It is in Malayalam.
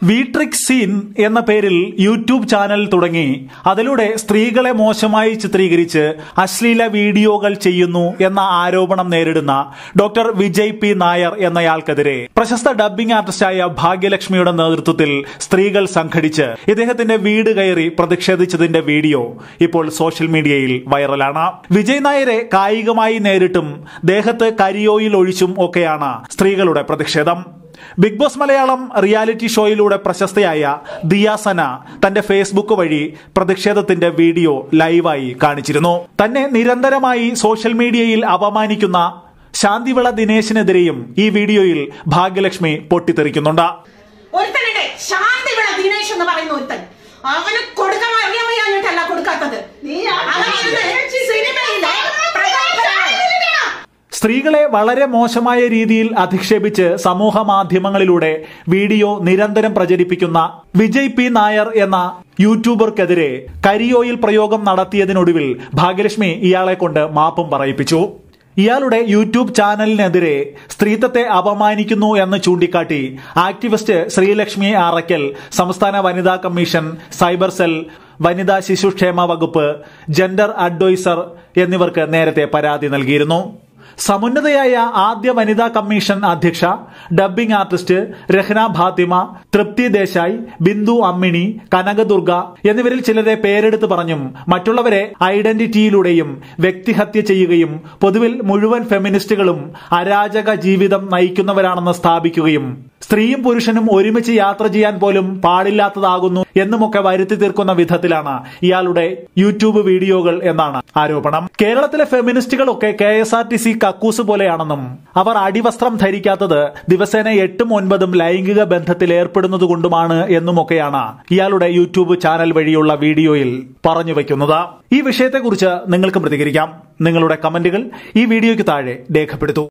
വീട്രിക് സീൻ എന്ന പേരിൽ യൂട്യൂബ് ചാനൽ തുടങ്ങി അതിലൂടെ സ്ത്രീകളെ മോശമായി ചിത്രീകരിച്ച് അശ്ലീല വീഡിയോകൾ ചെയ്യുന്നു എന്ന ആരോപണം നേരിടുന്ന ഡോക്ടർ വിജയ് പി നായർ എന്നയാൾക്കെതിരെ പ്രശസ്ത ഡബ്ബിംഗ് ആർട്ടിസ്റ്റായ ഭാഗ്യലക്ഷ്മിയുടെ നേതൃത്വത്തിൽ സ്ത്രീകൾ സംഘടിച്ച് ഇദ്ദേഹത്തിന്റെ വീട് കയറി പ്രതിഷേധിച്ചതിന്റെ വീഡിയോ ഇപ്പോൾ സോഷ്യൽ മീഡിയയിൽ വൈറലാണ് വിജയ് നായരെ കായികമായി നേരിട്ടും ദേഹത്ത് കരിയോയിൽ ഒഴിച്ചും ഒക്കെയാണ് സ്ത്രീകളുടെ പ്രതിഷേധം ബിഗ് ബോസ് മലയാളം റിയാലിറ്റി ഷോയിലൂടെ പ്രശസ്തയായ ദിയാസന തന്റെ ഫേസ്ബുക്ക് വഴി പ്രതിഷേധത്തിന്റെ വീഡിയോ ലൈവായി കാണിച്ചിരുന്നു തന്നെ നിരന്തരമായി സോഷ്യൽ മീഡിയയിൽ അപമാനിക്കുന്ന ശാന്തിവിള ദിനേശിനെതിരെയും ഈ വീഡിയോയിൽ ഭാഗ്യലക്ഷ്മി പൊട്ടിത്തെറിക്കുന്നുണ്ട് ഒരുത്തനുണ്ട് ശാന്തിവിള ദിനേശ് എന്ന് പറയുന്ന ഒരുത്തൻ അവന് കൊടുക്കാൻ അറിയാൻ വയ്യാഞ്ഞിട്ടല്ല കൊടുക്കാത്തത് നീ അവൻ ഇന്ന് സിനിമയിലെ പ്രഗത്ഭനായ സ്ത്രീകളെ വളരെ മോശമായ രീതിയിൽ അധിക്ഷേപിച്ച് സമൂഹ മാധ്യമങ്ങളിലൂടെ വീഡിയോ നിരന്തരം പ്രചരിപ്പിക്കുന്ന വിജയ് പി നായർ എന്ന യൂട്യൂബർക്കെതിരെ കരിയോയിൽ പ്രയോഗം നടത്തിയതിനൊടുവിൽ ഭാഗ്യലക്ഷ്മി ഇയാളെ കൊണ്ട് മാപ്പും പറയിപ്പിച്ചു ഇയാളുടെ യൂട്യൂബ് ചാനലിനെതിരെ സ്ത്രീത്വത്തെ അപമാനിക്കുന്നു എന്ന് ചൂണ്ടിക്കാട്ടി ആക്ടിവിസ്റ്റ് ശ്രീലക്ഷ്മി ആറയ്ക്കൽ സംസ്ഥാന വനിതാ കമ്മീഷൻ സൈബർ സെൽ വനിതാ ശിശുക്ഷേമ വകുപ്പ് ജെൻഡർ അഡ്വൈസർ എന്നിവർക്ക് നേരത്തെ പരാതി നൽകിയിരുന്നു സമുന്നതയായ ആദ്യ വനിതാ കമ്മീഷൻ അധ്യക്ഷ ഡബ്ബിംഗ് ആർട്ടിസ്റ്റ് രഹ്ന ഫാത്തിമ തൃപ്തി ദേശായി ബിന്ദു അമ്മിണി കനകദുർഗ എന്നിവരിൽ ചിലരെ പേരെടുത്ത് പറഞ്ഞും മറ്റുള്ളവരെ ഐഡന്റിറ്റിയിലൂടെയും വ്യക്തിഹത്യ ചെയ്യുകയും പൊതുവിൽ മുഴുവൻ ഫെമിനിസ്റ്റുകളും അരാജക ജീവിതം നയിക്കുന്നവരാണെന്ന് സ്ഥാപിക്കുകയും സ്ത്രീയും പുരുഷനും ഒരുമിച്ച് യാത്ര ചെയ്യാൻ പോലും പാടില്ലാത്തതാകുന്നു എന്നുമൊക്കെ വരുത്തി തീർക്കുന്ന വിധത്തിലാണ് ഇയാളുടെ യൂട്യൂബ് വീഡിയോകൾ എന്നാണ് ആരോപണം കേരളത്തിലെ ഫെമിനിസ്റ്റുകളൊക്കെ K S R T C കക്കൂസ് പോലെയാണെന്നും അവർ അടിവസ്ത്രം ധരിക്കാത്തത് ദിവസേന എട്ടും ഒൻപതും ലൈംഗിക ബന്ധത്തിൽ ഏർപ്പെടുന്നത് കൊണ്ടുമാണ് എന്നുമൊക്കെയാണ് ഇയാളുടെ യൂട്യൂബ് ചാനൽ വഴിയുള്ള വീഡിയോയിൽ പറഞ്ഞു വയ്ക്കുന്നത് ഈ വിഷയത്തെക്കുറിച്ച് നിങ്ങൾക്ക് പ്രതികരിക്കാം നിങ്ങളുടെ കമന്റുകൾ ഈ വീഡിയോയ്ക്ക് താഴെ രേഖപ്പെടുത്തൂ